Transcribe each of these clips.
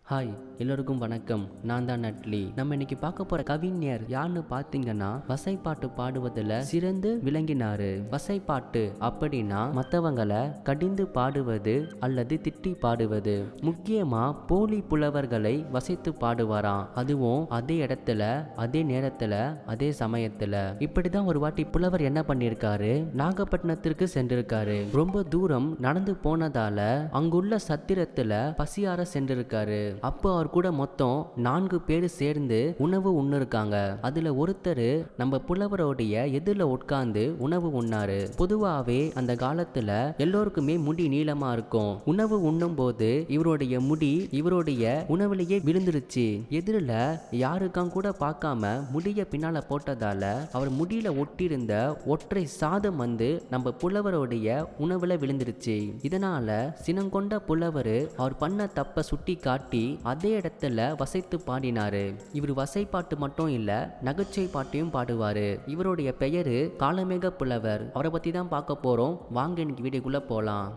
hi எல்லோருக்கும் வணக்கம் நான் தான் நட்லி நம்ம இன்னைக்கு பார்க்க போற கவிஞர் யாருன்னு பார்த்தீங்கன்னா வசைப்பாட்டு பாடுவதில் சிறந்து விளங்கினாரு வசைப்பாட்டு அப்படின்னா மற்றவங்களை கடிந்து பாடுவது அல்லது திட்டி பாடுவது முக்கியமா போலி புலவர்களை வசைத்து பாடுவாராம் அதுவும் அதே இடத்துல அதே நேரத்துல அதே சமயத்துல இப்படிதான் ஒரு வாட்டி புலவர் என்ன பண்ணியிருக்காரு நாகப்பட்டினத்திற்கு சென்றிருக்காரு ரொம்ப தூரம் நடந்து போனதால அங்குள்ள சத்திரத்துல பசியார சென்றிருக்காரு அப்போ அவர் கூட மொத்தம் நான்கு பேர் சேர்ந்து உணவு உண்ணிருக்காங்க அதுல ஒருத்தர் நம்ம புலவரோடைய எதிரில் உட்கார்ந்து உணவு உண்ணாரு பொதுவாவே அந்த காலத்துல எல்லோருக்குமே முடி நீளமா இருக்கும் உணவு உண்ணும் போது இவருடைய முடி இவருடைய உணவுலயே விழுந்துருச்சு எதிரில் யாருக்காம் கூட பார்க்காம முடிய பின்னால போட்டதால அவர் முடியில ஒட்டியிருந்த ஒற்றை சாதம் வந்து நம்ம புலவருடைய உணவுல விழுந்துருச்சு இதனால சினங்கொண்ட புலவர் அவர் பண்ண தப்ப சுட்டி காட்டி அதே இடத்துல வசைத்து பாடினாரு இவர் வசைப்பாட்டு மட்டும் இல்ல நகைச்சுவை பாட்டையும் பாடுவாரு இவருடைய பெயரு காலமேக புலவர் அவரை பத்தி தான் பார்க்க போறோம் வாங்க இன்னைக்கு வீடியோக்குள்ள போலாம்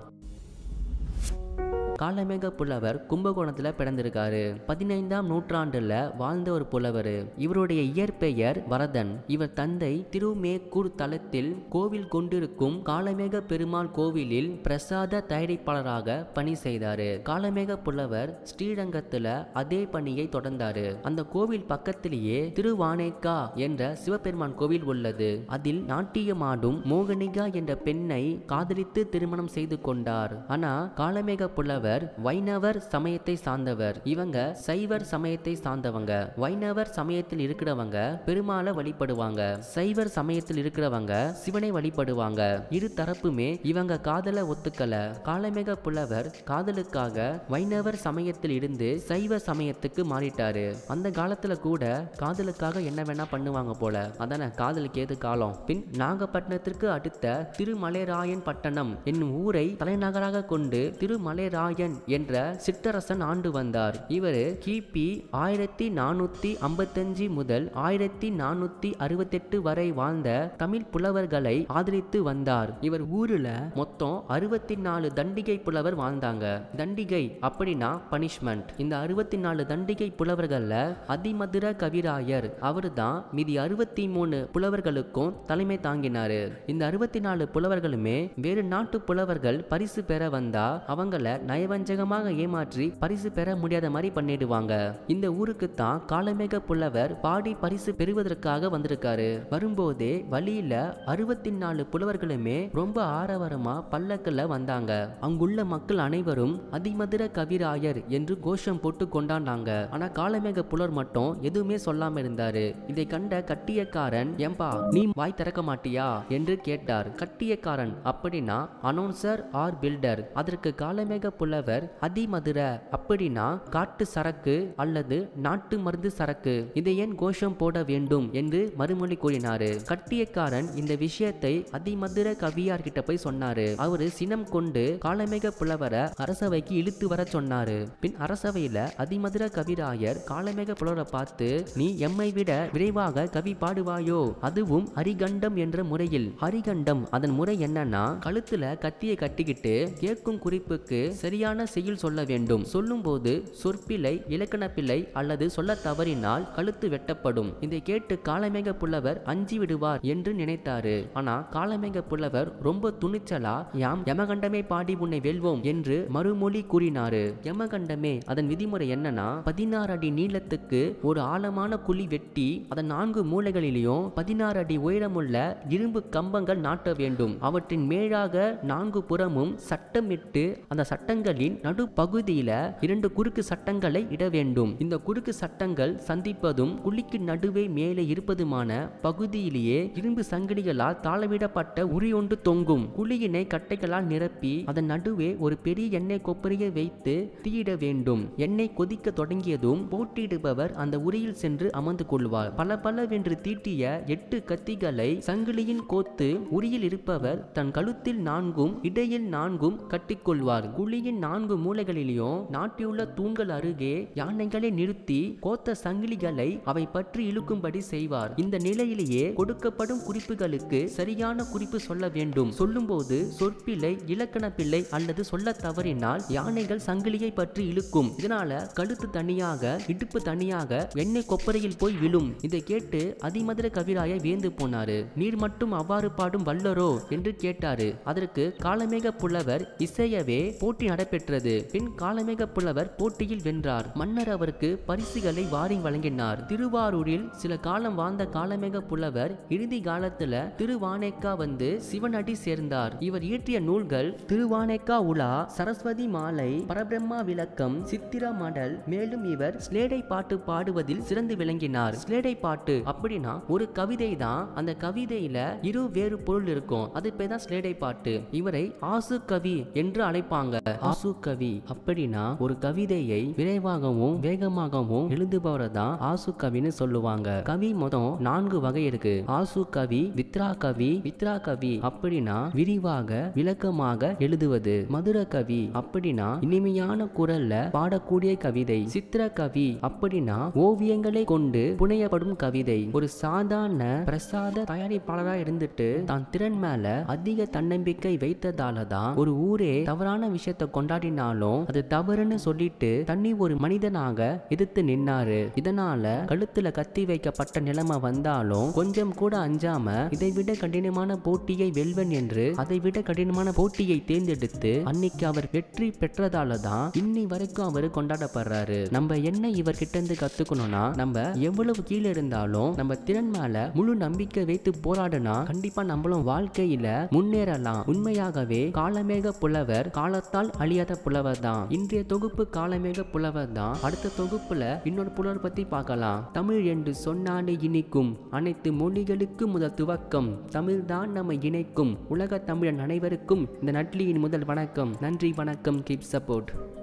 காலமேக புலவர் கும்பகோணத்துல பிறந்திருக்காரு பதினைந்தாம் நூற்றாண்டுல வாழ்ந்த ஒரு புலவர் இவருடைய இயற்பெயர் வரதன் இவர் தந்தை திருமேக்கூர் தலத்தில் கோவில் கொண்டிருக்கும் காலமேக பெருமாள் கோவிலில் பிரசாத தயாரிப்பாளராக பணி செய்தாரு காலமேக புலவர் ஸ்ரீரங்கத்துல அதே பணியை தொடர்ந்தாரு அந்த கோவில் பக்கத்திலேயே திருவானேக்கா என்ற சிவபெருமான் கோவில் உள்ளது அதில் நாட்டியமாடும் மோகனிகா என்ற பெண்ணை காதலித்து திருமணம் செய்து கொண்டார் ஆனா காலமேக புலவர் வைணவர் சமயத்தை சார்ந்தவர் இவங்க சைவர் சமயத்தை சார்ந்தவங்க வைணவர் சமயத்தில் இருக்கிறவங்க பெருமாளை வழிபடுவாங்க சைவர் சமயத்தில் இருக்கிறவங்க சிவனை வழிபடுவாங்க இரு தரப்புமே இவங்க காதலை ஒத்துக்கல காலமேக புலவர் காதலுக்காக வைணவர் சமயத்தில் இருந்து சைவ சமயத்துக்கு மாறிட்டாரு அந்த காலத்துல கூட காதலுக்காக என்ன வேணா பண்ணுவாங்க போல அதானே காதலுக்கு ஏது காலம் பின் நாகப்பட்டினத்திற்கு அடுத்த திருமலைராயன் பட்டணம் என்னும் ஊரை தலைநகராக கொண்டு திருமலைராயன் என்ற சிற்றரசன் ஆண்டு வந்தார் இவர் கிபி ஆயிரத்தி நானூத்தி ஐம்பத்தஞ்சு முதல் ஆயிரத்தி நானூத்தி அறுபத்தெட்டு வரை வாழ்ந்த தமிழ் புலவர்களை ஆதரித்து வந்தார் இவர் ஊர்ல மொத்தம் அறுபத்தி நாலு தண்டிகை புலவர் வாழ்ந்தாங்க தண்டிகை அப்படின்னா பனிஷ்மெண்ட் இந்த அறுபத்தி நாலு தண்டிகை புலவர்கள்ல அதிமதுர கவிராயர் அவர்தான் மீதி அறுபத்தி மூணு புலவர்களுக்கும் தலைமை தாங்கினாரு இந்த அறுபத்தி நாலு புலவர்களுமே வேறு நாட்டு புலவர்கள் பரிசு பெற வந்தா அவங்கள நயவஞ்சகமாக ஏமாற்றி பரிசு பெற முடியாத மாதிரி பண்ணிடுவாங்க இந்த ஊருக்கு தான் காலமேக புலவர் பாடி பரிசு பெறுவதற்காக வந்திருக்காரு வரும்போதே வழியில அறுபத்தி நாலு புலவர்களுமே ரொம்ப ஆரவாரமா பல்லக்குல வந்தாங்க அங்குள்ள மக்கள் அனைவரும் அதிமதுர கவிராயர் என்று கோஷம் போட்டு கொண்டாடினாங்க ஆனா காலமேக புலர் மட்டும் எதுவுமே சொல்லாம இருந்தாரு இதை கண்ட கட்டியக்காரன் ஏம்பா நீ வாய் திறக்க மாட்டியா என்று கேட்டார் கட்டியக்காரன் அப்படின்னா அனௌன்சர் ஆர் பில்டர் அதற்கு காலமேக புலவர் அதிமதுர அப்படின்னா காட்டு சரக்கு அல்லது நாட்டு மருந்து சரக்கு இதை ஏன் கோஷம் போட வேண்டும் என்று மறுமொழி கூறினாரு கட்டியக்காரன் இந்த விஷயத்தை அதிமதுர கவியார் கிட்ட போய் சொன்னாரு அவரு சினம் கொண்டு காலமேக புலவரை அரசவைக்கு இழுத்து வர சொன்னாரு பின் அரசவையில அதிமதுர கவிராயர் காலமேக புலவரை பார்த்து நீ எம்மை விட விரைவாக கவி பாடுவாயோ அதுவும் ஹரிகண்டம் என்ற முறையில் ஹரிகண்டம் அதன் முறை என்னன்னா கழுத்துல கத்தியை கட்டிக்கிட்டு கேட்கும் குறிப்புக்கு சரியான செய்யுள் சொல்ல வேண்டும் சொல்லும்போது சொற்பிழை இலக்கண பிழை அல்லது சொல்ல தவறினால் கழுத்து வெட்டப்படும் இதை கேட்டு காலமேக புலவர் அஞ்சி விடுவார் என்று நினைத்தாரு ஆனா காலமேக புலவர் ரொம்ப துணிச்சலா யாம் யமகண்டமே பாடி உன்னை வெல்வோம் என்று மறுமொழி கூறினாரு யமகண்டமே அதன் விதிமுறை என்னன்னா பதினாறு அடி நீளத்துக்கு ஒரு ஆழமான குழி வெட்டி அதன் நான்கு மூலைகளிலேயும் பதினாறு அடி உயரமுள்ள இரும்பு கம்பங்கள் நாட்ட வேண்டும் அவற்றின் மேலாக நான்கு புறமும் சட்டமிட்டு அந்த சட்டங்களின் நடு பகுதியில இரண்டு குறுக்கு சட்டங்களை இட வேண்டும் இந்த குறுக்கு சட்டங்கள் சந்திப்பதும் குழிக்கு நடுவே மேலே இருப்பதுமான பகுதியிலேயே இரும்பு சங்கிலிகளால் தாளவிடப்பட்ட உரி ஒன்று தொங்கும் குழியினை கட்டைகளால் நிரப்பி அதன் நடுவே ஒரு பெரிய எண்ணெய் கொப்பரையை வைத்து தீயிட வேண்டும் எண்ணெய் கொதிக்க தொடங்கியதும் போட்டியிடுபவர் அந்த உரியில் சென்று அமர்ந்து கொள்வார் பல பலவென்று தீட்டிய எட்டு கத்திகளை சங்கிலியின் கோத்து உரியில் இருப்பவர் தன் கழுத்தில் நான்கும் இடையில் நான்கும் கட்டிக்கொள்வார் குழியின் நிலையத்தின் நான்கு மூலைகளிலும் நாட்டியுள்ள தூண்கள் அருகே யானைகளை நிறுத்தி கோத்த சங்கிலிகளை அவை பற்றி இழுக்கும்படி செய்வார் இந்த நிலையிலேயே கொடுக்கப்படும் குறிப்புகளுக்கு சரியான குறிப்பு சொல்ல வேண்டும் சொல்லும்போது சொற்பிழை இலக்கண பிள்ளை அல்லது சொல்ல தவறினால் யானைகள் சங்கிலியை பற்றி இழுக்கும் இதனால கழுத்து தனியாக இடுப்பு தனியாக எண்ணெய் கொப்பரையில் போய் விழும் இதை கேட்டு அதிமதுர கவிராய வியந்து போனாரு நீர் மட்டும் அவ்வாறு பாடும் வல்லரோ என்று கேட்டாரு அதற்கு காலமேக புலவர் இசையவே போட்டி நடைபெற்றது பின் காலமேக புலவர் போட்டியில் வென்றார் மன்னர் அவருக்கு பரிசுகளை வாரி வழங்கினார் திருவாரூரில் சில காலம் வாழ்ந்த காலமேக புலவர் இறுதி காலத்துல திருவானேக்கா வந்து சிவனடி சேர்ந்தார் இவர் இயற்றிய நூல்கள் திருவானேக்கா உலா சரஸ்வதி மாலை பரபிரம்மா விளக்கம் சித்திரா மடல் மேலும் இவர் ஸ்லேடை பாட்டு பாடுவதில் சிறந்து விளங்கினார் ஸ்லேடை பாட்டு அப்படின்னா ஒரு கவிதை தான் அந்த கவிதையில இரு வேறு பொருள் இருக்கும் அது பேர் தான் ஸ்லேடை பாட்டு இவரை ஆசு கவி என்று அழைப்பாங்க ஆசு கவி அப்படின்னா ஒரு கவிதையை விரைவாகவும் வேகமாகவும் எழுதுபவரை தான் ஆசு கவின்னு சொல்லுவாங்க கவி மொத்தம் நான்கு வகை இருக்கு ஆசு கவி வித்ரா கவி வித்ரா கவி அப்படின்னா விரிவாக விளக்கமாக எழுதுவது மதுர கவி அப்படின்னா இனிமையான குரல்ல பாடக்கூடிய கவிதை சித்திர கவி அப்படின்னா ஓவியங்களை கொண்டு புனையப்படும் கவிதை ஒரு சாதாரண பிரசாத தயாரிப்பாளரா இருந்துட்டு தான் திறன் மேல அதிக தன்னம்பிக்கை வைத்ததால தான் ஒரு ஊரே தவறான விஷயத்தை கொண்டாடினாலும் அது தவறுன்னு சொல்லிட்டு தண்ணி ஒரு மனிதனாக எதிர்த்து நின்னாரு இதனால கழுத்துல கத்தி வைக்கப்பட்ட நிலைமை வந்தாலும் கொஞ்சம் கூட அஞ்சாம இதை விட கடினமான போட்டியை வெல்வன் என்று அதை விட கடினமான போட்டியை தேர்ந்தெடுத்து அன்னைக்கு அவர் வெற்றி பெற்றதால தான் இன்னி வரைக்கும் அவர் கொண்டாடப்படுறாரு நம்ம என்ன இவர்கிட்ட இருந்து கத்துக்கணும்னா நம்ம எவ்வளவு கீழே இருந்தாலும் நம்ம திறன் மேல முழு நம்பிக்கை வைத்து போராடினா கண்டிப்பா நம்மளும் வாழ்க்கையில முன்னேறலாம் உண்மையாகவே காலமேக புலவர் காலத்தால் அழியாத புலவர் தான் இன்றைய தொகுப்பு காலமேக புலவர் தான் அடுத்த தொகுப்புல இன்னொரு புலவர் பத்தி பார்க்கலாம் தமிழ் என்று சொன்னாலே இனிக்கும் அனைத்து மொழிகளுக்கும் முதல் துவக்கம் தமிழ் தான் நம்மை இணைக்கும் உலக தமிழன் அனைவருக்கும் இந்த நட்லியின் முதல் வணக்கம் நன்றி வணக்கம் கீப் சப்போர்ட்